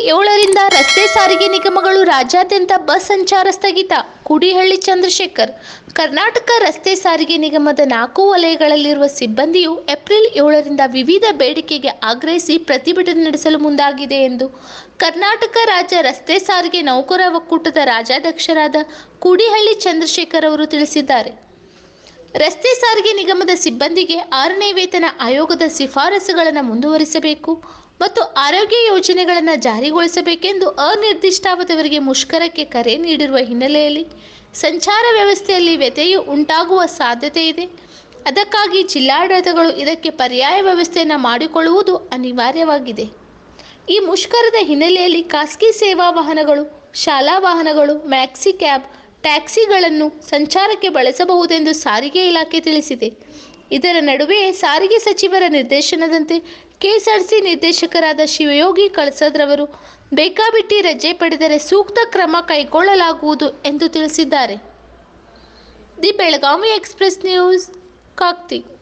ಏಳರಿಂದ ರಸ್ತೆ ಸಾರಿಗೆ ನಿಗಮಗಳು ರಾಜ್ಯಾದ್ಯಂತ ಬಸ್ ಸಂಚಾರ ಸ್ಥಗಿತ ಕುಡಿಹಳ್ಳಿ ಚಂದ್ರಶೇಖರ್ ಕರ್ನಾಟಕ ರಸ್ತೆ ಸಾರಿಗೆ ನಿಗಮದ ನಾಲ್ಕು ವಲಯಗಳಲ್ಲಿರುವ ಸಿಬ್ಬಂದಿಯು ಏಪ್ರಿಲ್ ಏಳರಿಂದ ವಿವಿಧ ಬೇಡಿಕೆಗೆ ಆಗ್ರಹಿಸಿ ಪ್ರತಿಭಟನೆ ನಡೆಸಲು ಮುಂದಾಗಿದೆ ಎಂದು ಕರ್ನಾಟಕ ರಾಜ್ಯ ರಸ್ತೆ ಸಾರಿಗೆ ನೌಕರ ಒಕ್ಕೂಟದ ರಾಜ್ಯಾಧ್ಯಕ್ಷರಾದ ಕುಡಿಹಳ್ಳಿ ಚಂದ್ರಶೇಖರ್ ಅವರು ತಿಳಿಸಿದ್ದಾರೆ ರಸ್ತೆ ಸಾರಿಗೆ ನಿಗಮದ ಸಿಬ್ಬಂದಿಗೆ ಆರನೇ ವೇತನ ಆಯೋಗದ ಶಿಫಾರಸುಗಳನ್ನು ಮುಂದುವರಿಸಬೇಕು ಮತ್ತು ಆರೋಗ್ಯ ಯೋಜನೆಗಳನ್ನು ಜಾರಿಗೊಳಿಸಬೇಕೆಂದು ಅನಿರ್ದಿಷ್ಟಾವಧಿಯವರೆಗೆ ಮುಷ್ಕರಕ್ಕೆ ಕರೆ ನೀಡಿರುವ ಹಿನ್ನೆಲೆಯಲ್ಲಿ ಸಂಚಾರ ವ್ಯವಸ್ಥೆಯಲ್ಲಿ ವ್ಯತ್ಯಯ ಉಂಟಾಗುವ ಸಾಧ್ಯತೆ ಇದೆ ಅದಕ್ಕಾಗಿ ಜಿಲ್ಲಾಡಳಿತಗಳು ಇದಕ್ಕೆ ಪರ್ಯಾಯ ವ್ಯವಸ್ಥೆಯನ್ನು ಮಾಡಿಕೊಳ್ಳುವುದು ಅನಿವಾರ್ಯವಾಗಿದೆ ಈ ಮುಷ್ಕರದ ಹಿನ್ನೆಲೆಯಲ್ಲಿ ಖಾಸಗಿ ಸೇವಾ ವಾಹನಗಳು ಶಾಲಾ ವಾಹನಗಳು ಮ್ಯಾಕ್ಸಿ ಕ್ಯಾಬ್ ಟ್ಯಾಕ್ಸಿಗಳನ್ನು ಸಂಚಾರಕ್ಕೆ ಬಳಸಬಹುದೆಂದು ಸಾರಿಗೆ ಇಲಾಖೆ ತಿಳಿಸಿದೆ ಇದರ ನಡುವೆ ಸಾರಿಗೆ ಸಚಿವರ ನಿರ್ದೇಶನದಂತೆ ಕೆಎಸ್ಆರ್ಸಿ ನಿರ್ದೇಶಕರಾದ ಶಿವಯೋಗಿ ಕಳಸದ್ರವರು ಬೇಕಾಬಿಟ್ಟಿ ರಜೆ ಪಡೆದರೆ ಸೂಕ್ತ ಕ್ರಮ ಕೈಗೊಳ್ಳಲಾಗುವುದು ಎಂದು ತಿಳಿಸಿದ್ದಾರೆ the Belagavi express news Kakti